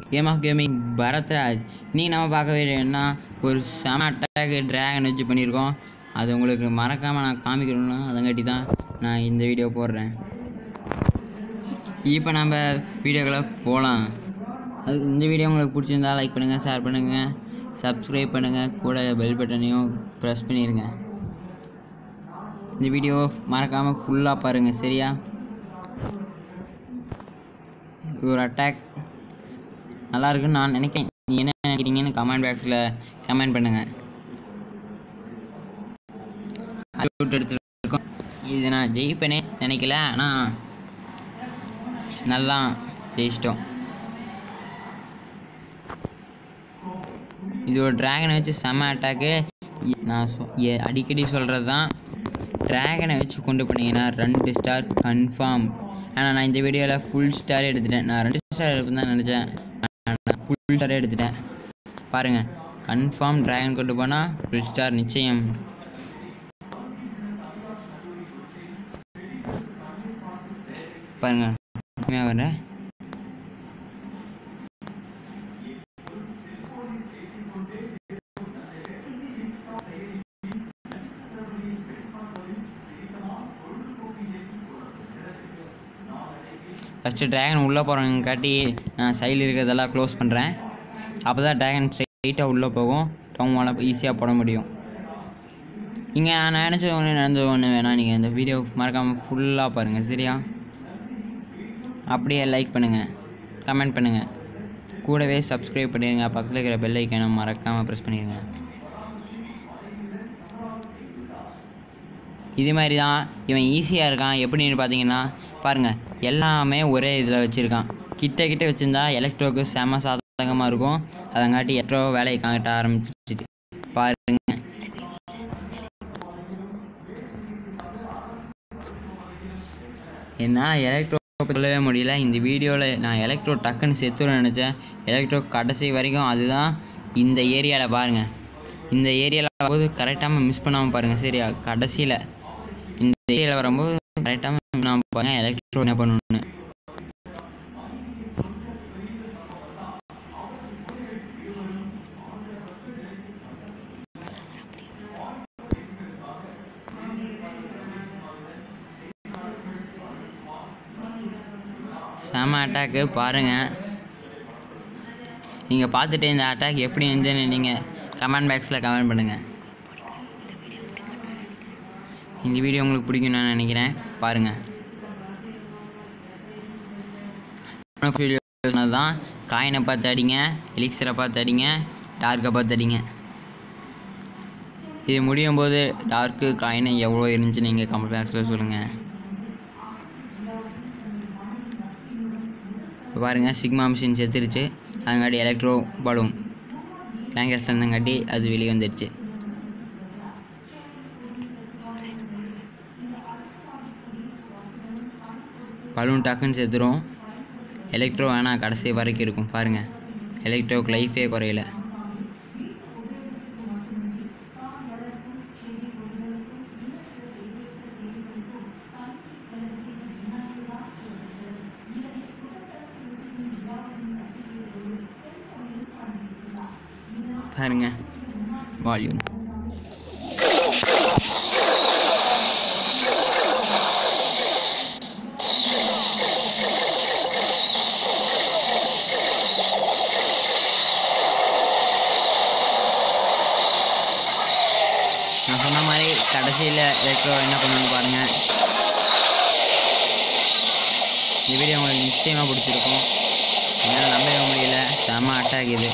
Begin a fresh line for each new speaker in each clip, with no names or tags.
game of gaming Bharathraj நீங்கள் நம்ம பார்க்க வேண்டியதுன்னா ஒரு செம அட்டாக் ட்ராகன் வச்சு பண்ணியிருக்கோம் அது உங்களுக்கு மறக்காமல் நான் காமிக்கணும்னா அதங்காட்டி தான் நான் இந்த வீடியோ போடுறேன் இப்போ நம்ம வீடியோக்குள்ளே போகலாம் அது இந்த வீடியோ உங்களுக்கு பிடிச்சிருந்தா லைக் பண்ணுங்கள் ஷேர் பண்ணுங்கள் சப்ஸ்கிரைப் பண்ணுங்கள் கூட பெல் பட்டனையும் ப்ரெஸ் பண்ணிடுங்க இந்த வீடியோ மறக்காமல் ஃபுல்லாக பாருங்கள் சரியா இது ஒரு அட்டாக் நல்லா இருக்குன்னு நான் நினைக்கிறேன் நீ என்ன நினைக்கிறீங்கன்னு கமெண்ட் பாக்ஸில் கமெண்ட் பண்ணுங்கள் அவுட் எடுத்துருக்கோம் இது நான் ஜெயிப்பேனே நினைக்கல ஆனால் நல்லா ஜெயிச்சிட்டோம் இது ஒரு ட்ராகனை வச்சு செம்ம அட்டாக்கு நான் சொ எ- அடிக்கடி சொல்கிறது தான் ட்ராகனை வச்சு கொண்டு போனீங்கன்னா ரெண்டு ஸ்டார் கன்ஃபார்ம் ஆனால் நான் இந்த வீடியோவில் ஃபுல் ஸ்டார் எடுத்துட்டேன் நான் ரெண்டு ஸ்டார் எடுப்பேன் தான் நினச்சேன் ஃபுல் ஸ்டாரே எடுத்துட்டேன் பாருங்கள் கன்ஃபார்ம் ட்ராகன் கொண்டு போனால் ஃபுல் ஸ்டார் நிச்சயம் பாருங்கள் உண்மையாக வரேன் ஃபஸ்ட்டு ட்ராகன் உள்ளே போகிறவங்க காட்டி நான் சைடில் இருக்கிறதெல்லாம் க்ளோஸ் பண்ணுறேன் அப்போ தான் ட்ராகன் ஸ்ட்ரைட்டாக உள்ளே போகும் டவுனால் ஈஸியாக போட முடியும் நீங்கள் நான் நினச்ச ஒன்று நடந்தது ஒன்று வேணாம் நீங்கள் இந்த வீடியோ மறக்காமல் ஃபுல்லாக பாருங்கள் சரியா அப்படியே லைக் பண்ணுங்கள் கமெண்ட் பண்ணுங்கள் கூடவே சப்ஸ்கிரைப் பண்ணிடுங்க பக்கத்தில் இருக்கிற பெல் ஐக்கானை மறக்காமல் ப்ரெஸ் பண்ணிடுங்க இது மாதிரி தான் இவன் ஈஸியாக இருக்கான் எப்படின்னு பார்த்தீங்கன்னா பாருங்கள் எல்லாமே ஒரே இதில் வச்சுருக்கான் கிட்ட கிட்ட வச்சுருந்தா எலக்ட்ரோக்கு செம சாதகமாக இருக்கும் அதங்காட்டி எலக்ட்ரோ வேலையை காட்ட ஆரம்பிச்சிட்டு பாருங்க என்ன எலக்ட்ரோ சொல்லவே முடியல இந்த வீடியோவில் நான் எலக்ட்ரோ டக்குன்னு செத்துருன்னு நினச்சேன் எலக்ட்ரோ கடைசி வரைக்கும் அதுதான் இந்த ஏரியாவில் பாருங்கள் இந்த ஏரியாவில் போது கரெக்டாக மிஸ் பண்ணாமல் பாருங்கள் சரியா கடைசியில் இந்த ஏரியாவில் வரும்போது கரெக்டாக நான் பாருங்கள் எலக்ட்ரோ என்ன பண்ணணும்னு செம அட்டாக்கு பாருங்கள் நீங்கள் பார்த்துட்டு இந்த அட்டாக் எப்படி இருந்துன்னு நீங்கள் கமெண்ட் பாக்ஸில் கமெண்ட் பண்ணுங்கள் இந்த வீடியோ உங்களுக்கு பிடிக்கும் நான் நினைக்கிறேன் பாருங்கள் வீடியோ தான் காயினை பார்த்து அடிங்க எலிக்ஸரை பார்த்து அடிங்க டார்க்கை பார்த்து அடிங்க இது முடியும் போது டார்க்கு காயின் எவ்வளோ இருந்துச்சு நீங்கள் கமெண்ட் பாக்ஸில் சொல்லுங்கள் இப்போ பாருங்கள் சிக்மா மிஷின் செத்துருச்சு அதுங்காட்டி எலக்ட்ரோ பலூன் கேங்கஸ்ல இருந்தங்காட்டி அது வெளியே வந்துடுச்சு பலூன் டக்குன்னு செத்துரும் எலக்ட்ரோ வேணால் கடைசி வரைக்கும் இருக்கும் பாருங்கள் எலக்ட்ரோக்கு லைஃபே குறையல பாருங்க வால்யூம் நான் சொன்ன மாதிரி கடைசியில் எலக்ட்ரோ என்ன பண்ணணும்னு பாருங்க இந்த வீடியோ உங்களுக்கு நிச்சயமாக பிடிச்சிருக்கும் என்னால் நம்பவே முடியல செம அட்டாக் இது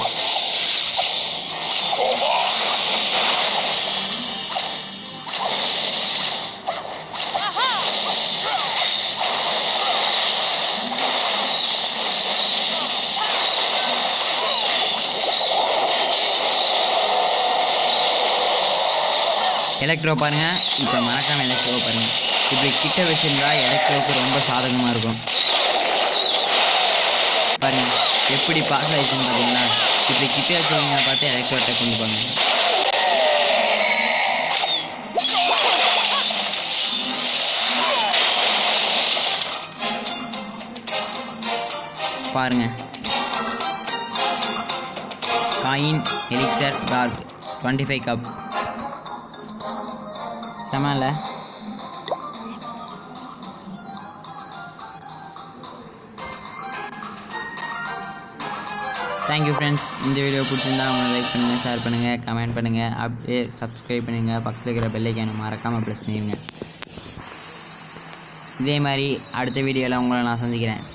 எலக்ட்ரோ பாருங்க இப்போ மறக்காம எலக்ட்ரோ பாருங்க இப்படி கிட்ட வச்சிருந்தா எலக்ட்ரோவுக்கு ரொம்ப சாதகமாக இருக்கும் பாருங்க எப்படி பாஸ் ஆயிடுச்சுன்னு பார்த்தீங்களா இப்படி கிட்ட வச்சிருக்கீங்க பார்த்து எலக்ட்ரோ அட்டாக் கொண்டு போங்க பாருங்க coin elixir dark twenty five cup செமல்ல தேங்க்யூ ஃப்ரெண்ட்ஸ் இந்த வீடியோ பிடிச்சிருந்தா அவங்க லைக் பண்ணுங்கள் ஷேர் பண்ணுங்கள் கமெண்ட் பண்ணுங்கள் அப்படியே சப்ஸ்கிரைப் பண்ணுங்கள் பக்கத்தில் இருக்கிற பெல்லைக்கான மறக்காமல் ப்ரெஸ் பண்ணிடுங்க இதே மாதிரி அடுத்த வீடியோவில் உங்களை நான் சந்திக்கிறேன்